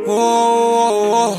أوه.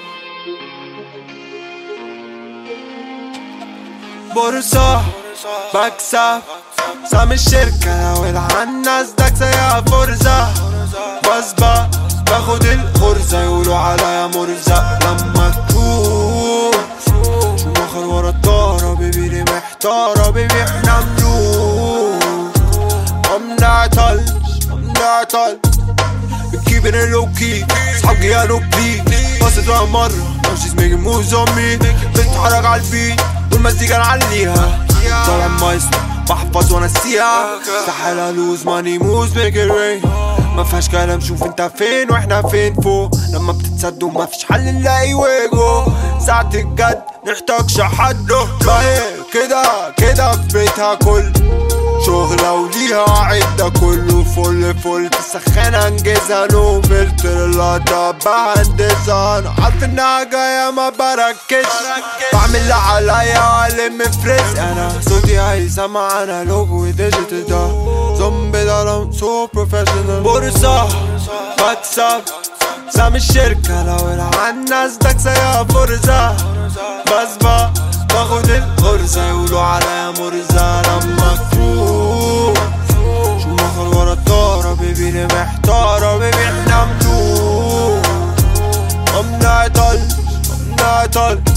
بورصة بكسب سام الشركة لو العناس داكسة يا فرزة بسبق باخد الغرزة يقولوا عليا مرزق لما تكون شو مخر ورا الطارة بيبي لي محتارة بيبي احنا ملوك I'm not touched, I'm not touched Been keeping it low key صحابي قالوا بلي بصت بقى مرة Now she's making moves on me بتتحرك عالبيت والمزيكا نعليها طالع مايسترو بحفظ وانسيها استحالة الوز ماني موز ميك ات رين ما فيهاش كلام شوف انت فين واحنا فين فوق لما بتتصدوا ما فيش حل نلاقي وجهه ساعة الجد نحتاجش حد فاهم كده كده في بيتها كل شغلة وليها عدة كله فل فل تسخن انجزها نو فلتر اللقطة بهندسها انا عارف انها جاية ما بركزش بعمل اللي عليا الم فريز انا صوتي هيسمع انا لوجو ديجيتال ده زومبي ده لون سو بروفيشنال بورصة بكسب سام الشركة لو العناس داكسة يا فرزة بسبق باخد الغرزة يقولوا عليا مرزة لما تروح شو مخر ورا الطارة بيبي لي محتارة بيبي احنا ملوك I'm not touched, I'm not touched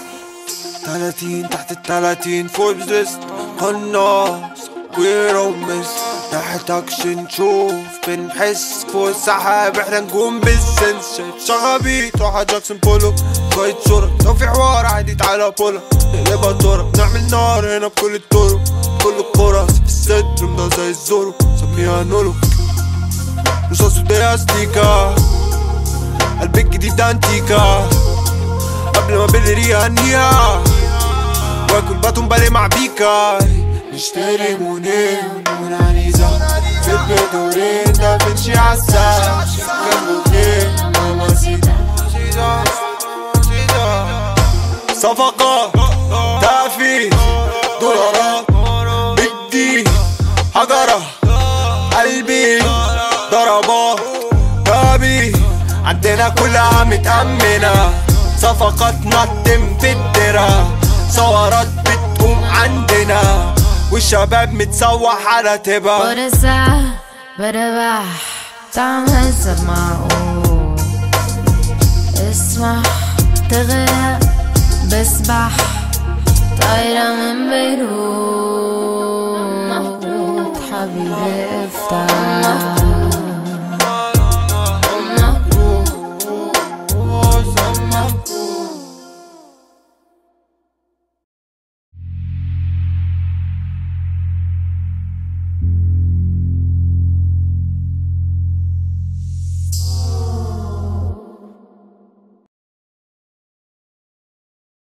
تلاتين تحت التلاتين فوربس ليست قناص ويرو مس نحتاجش نشوف بنحس فوق السحاب احنا نقوم بالسنس شايف شغبيط راح جاكسون بولو شوية صورة لو في حوار عادي تعالى بولا نقلبها دورة نعمل نار هنا بكل الطرق كل القرى في الصدر مضى زي الزورو سميها نولو رصاص وديها ستيكا قلب الجديد ده انتيكا قبل ما بلري هنيها واكل باتون بالي مع بيكا نشتري مونين ونعنيزة في البدورين دافنشي عالساعة كان ماما سيدا صفقة تافي دولارات بدي حجرة قلبي ضربات بابي عندنا كلها متأمنة صفقاتنا تتم في الدرة ثورات بتقوم عندنا والشباب متسوح على تبا ورثة بربح طعم حسب معقول اسمح تغرق بسبح طايرة من بيروت حبيبي افتح